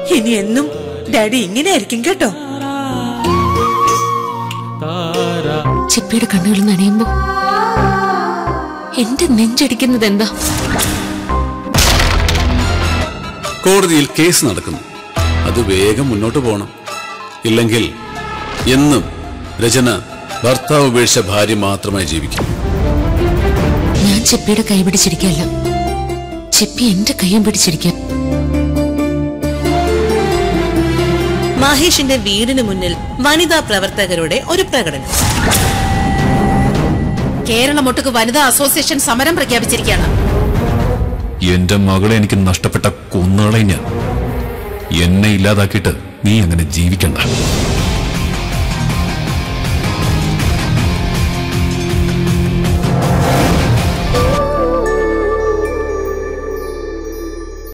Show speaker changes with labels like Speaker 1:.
Speaker 1: ഇനി എന്നും ഡാഡി ഇങ്ങനെ ആയിരിക്കും കേട്ടോ
Speaker 2: ചിപ്പിയുടെ കണ്ണുകൾ നനയുമ്പോ എന്റെ നെഞ്ചടിക്കുന്നത് എന്താ
Speaker 3: കോടതിയിൽ കേസ് നടക്കുന്നു അത് വേഗം മുന്നോട്ട് പോകണം ഇല്ലെങ്കിൽ എന്നും രചന ഭർത്താവ് ഉപേക്ഷിച്ച ഭാര്യ മാത്രമായി ജീവിക്കും
Speaker 2: ഞാൻ ചിപ്പിയുടെ കൈ പിടിച്ചിരിക്കല്ല ചിപ്പി എന്റെ കൈയും പിടിച്ചിരിക്കാൻ
Speaker 4: മഹേഷിന്റെ വീടിന് മുന്നിൽ വനിതാ പ്രവർത്തകരുടെ ഒരു പ്രകടനം
Speaker 5: കേരളമൊട്ടുക്ക് വനിതാ അസോസിയേഷൻ സമരം പ്രഖ്യാപിച്ചിരിക്കുകയാണ്
Speaker 6: എന്റെ മകളെ എനിക്ക് നഷ്ടപ്പെട്ട കൊന്നുകളെ ഞാൻ എന്നെ ഇല്ലാതാക്കിയിട്ട് നീ അങ്ങനെ ജീവിക്കണ്ട